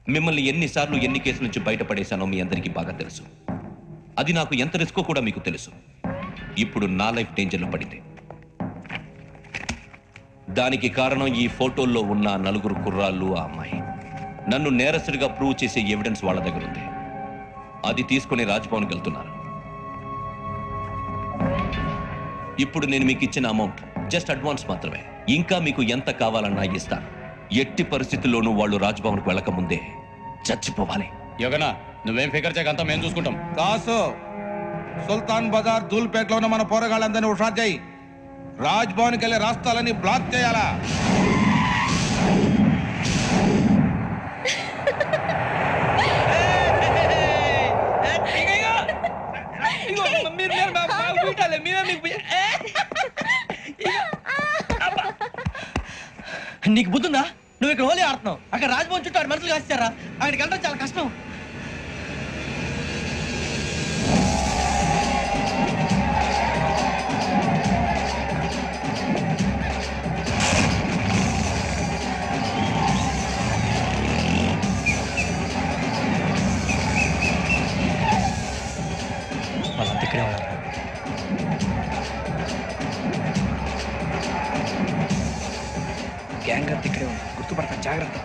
మిమ్మల్ని ఎన్నిసార్లు ఎన్ని కేసుల నుంచి బయటపడేశానో మీ అందరికీ బాగా తెలుసు అది నాకు ఎంత రిస్కో కూడా మీకు తెలుసు ఇప్పుడు నా లైఫ్ డేంజర్లో పడింది దానికి కారణం ఈ ఫోటోల్లో ఉన్న ఆ నలుగురు కుర్రాళ్ళు ఆ అమ్మాయి నన్ను నేరస్తుడిగా ప్రూవ్ చేసే ఎవిడెన్స్ వాళ్ళ దగ్గర ఉంది అది తీసుకుని రాజ్భవన్కి వెళ్తున్నారు ఇప్పుడు నేను మీకు ఇచ్చిన అమౌంట్ జస్ట్ అడ్వాన్స్ మాత్రమే ఇంకా మీకు ఎంత కావాలన్నా ఇస్తాను ఎట్టి పరిస్థితుల్లోనూ వాళ్ళు రాజ్భవన్కు వెళ్ళకముందే చచ్చిపోవాలి యోగనా నువ్వేం ఫికర్ చేయకంతా మేము చూసుకుంటాం కాసు సుల్తాన్ బజార్ ధూల్పేటలో ఉన్న మన పోరగాళ్ళందరినీ హుషారు చేయి రాజ్ భవన్కి వెళ్ళే రాష్ట్రాలని బ్లాక్ చేయాలా నీకు బుద్ధుందా నువ్వు ఇక్కడ హోలీ ఆడుతున్నావు అక్కడ రాజ్భవన్ చుట్టూ ఆడు మనుషులు కాస్తారా అక్కడికి వెళ్ళడం చాలా కష్టం వాళ్ళంతా ఇక్కడే ఉన్నారు గ్యాంగ్ అంతా ఇక్కడే ఉంది గుర్తుపడతాను జాగ్రత్త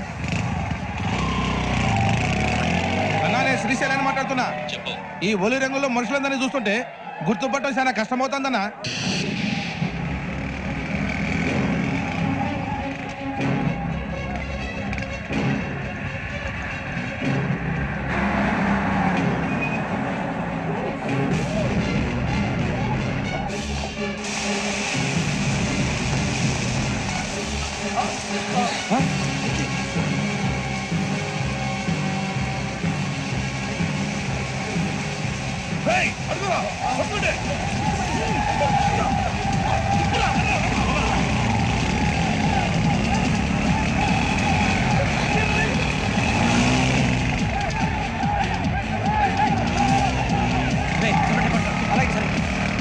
అన్నా నేను శ్రీశైలాన్ని మాట్లాడుతున్నా చెప్పు ఈ ఒలి రంగులో మనుషులందరినీ చూస్తుంటే గుర్తుపట్టడం చాలా కష్టమవుతుందన్నా అలాగే సరే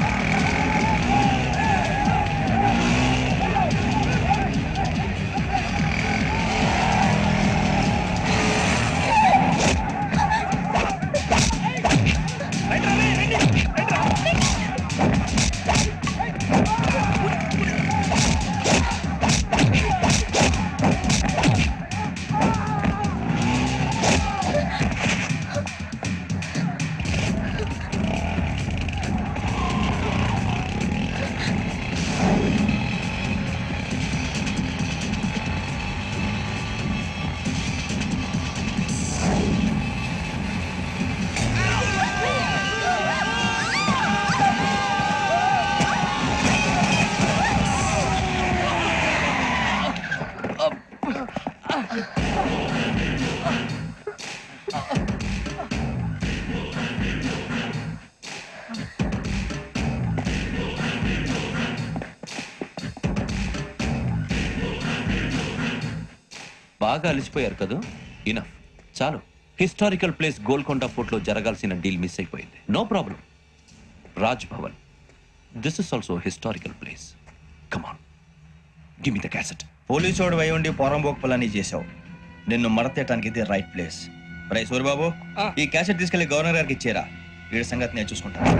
బాగా అలసిపోయారు కదా ఇనఫ్ చాలు హిస్టారికల్ ప్లేస్ గోల్కొండ ఫోర్ట్లో జరగాల్సిన డీల్ మిస్ అయిపోయింది no problem Raj Bhavan this is also historical place come on give me the cassette పోలీసోడు వై ఉండి పోరంబోక్ పలాని చేసావు నిన్ను మడతేయటానికి ఇది రైట్ ప్లేస్ రై సూరిబాబు ఈ క్యాసెట్ తీసుకెళ్లి గవర్నర్ గారికి ఇచ్చేరా వీడి సంగతి నేను చూసుకుంటాను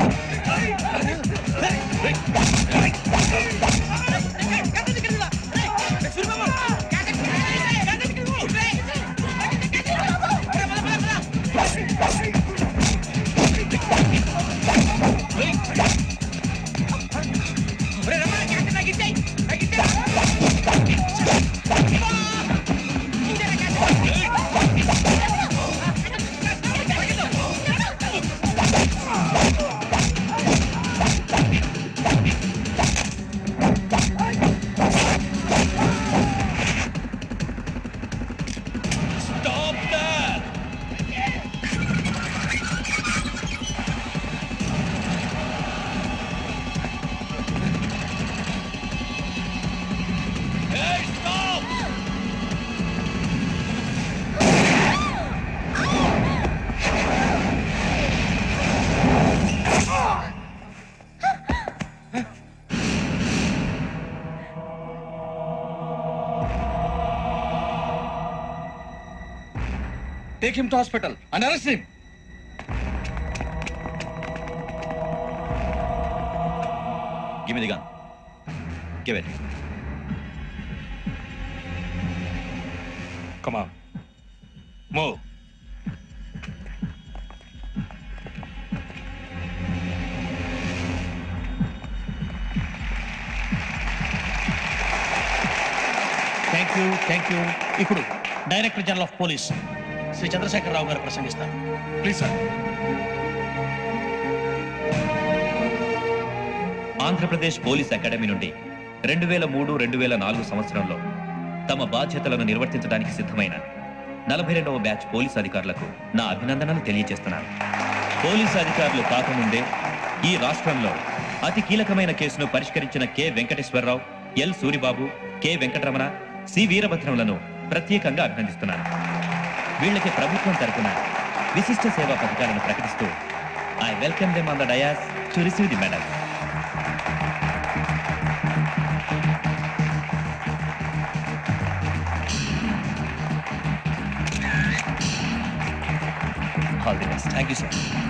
take him to hospital and arrest him Give me the gun. Give it. Come on. Move. Thank you thank you ఇప్పుడు director general of police Shri Chandrasekhar Rao గారు ప్రసంగిస్తారు please sir Andhra Pradesh police academy నుండి రెండు వేల మూడు రెండు వేల నాలుగు సంవత్సరంలో తమ బాధ్యతలను నిర్వర్తించడానికి సిద్ధమైన నలభై రెండవ బ్యాచ్ పోలీస్ అధికారులకు నా అభినందనలు తెలియజేస్తున్నాను పోలీస్ అధికారులు కాకముందే ఈ రాష్ట్రంలో అతి కీలకమైన కేసును పరిష్కరించిన K Venkateswara Rao L Suribabu K Venkataramana C వీరభద్రములను ప్రత్యేకంగా అభినందిస్తున్నాను వీళ్ళకి ప్రభుత్వం తరపున విశిష్ట సేవా పథకాలను ప్రకటిస్తూ I welcome them on the dais to receive the medal all the best thank you sir